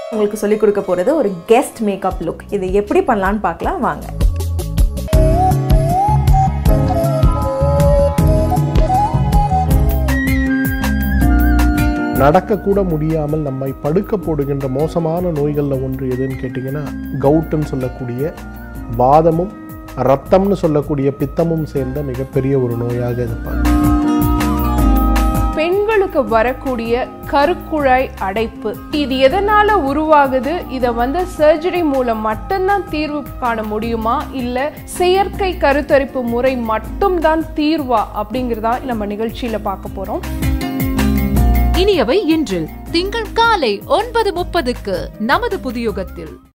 உங்களுக்கு சொல்லிக் கொடுக்க போகிறது ஒரு கெஸ்ட் மேக்கப் லுக் இது எப்படி பண்ணலான்னு பார்க்கலாம் வாங்க நடக்கக்கூட முடியாமல் நம்மை படுக்க போடுகின்ற மோசமான நோய்களில் ஒன்று எதுன்னு கேட்டிங்கன்னா கவுட்டுன்னு சொல்லக்கூடிய வாதமும் ரத்தம்னு சொல்லக்கூடிய பித்தமும் சேர்ந்த மிகப்பெரிய ஒரு நோயாக இருப்பாங்க பெண்களுக்கு வரக்கூடிய கருக்குழாய் அடைப்பு இது எதனால உருவாகுது இதை வந்து சர்ஜரி மூலம் மட்டும்தான் தீர்வு காண முடியுமா இல்ல செயற்கை கருத்தரிப்பு முறை மட்டும்தான் தீர்வா அப்படிங்கிறதா நம்ம நிகழ்ச்சியில பார்க்க போறோம் இனியவை இன்றில் திங்கள் காலை ஒன்பது முப்பதுக்கு நமது புதியுகத்தில்